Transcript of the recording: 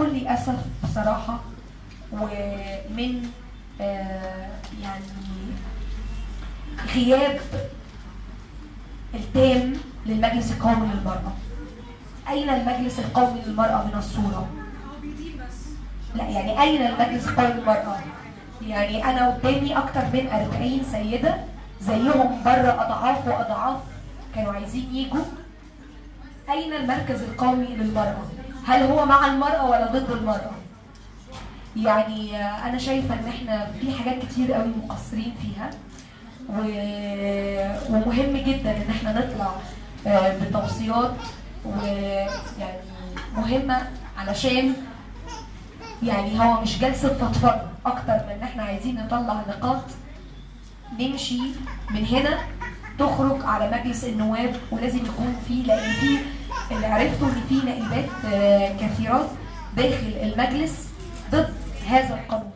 بكل اسف بصراحه ومن آه، يعني غياب التام للمجلس القومي للمرأة أين المجلس القومي للمرأة من الصورة؟ لا يعني أين المجلس القومي للمرأة؟ يعني أنا قدامي أكتر من 40 سيدة زيهم بره أضعاف وأضعاف كانوا عايزين يجوا أين المركز القومي للمرأة؟ هل هو مع المرأة ولا ضد المرأة؟ يعني آه، أنا شايفة إن إحنا في حاجات كتير قوي مقصرين فيها و... ومهم جدا إن إحنا نطلع آه، بتوصيات ويعني مهمة علشان يعني هو مش جلسة فضفضة أكتر من إن إحنا عايزين نطلع نقاط نمشي من هنا تخرج على مجلس النواب ولازم يكون في لان في اللي عرفته ان في نائبات آه، كثيرات داخل المجلس ضد هذا القانون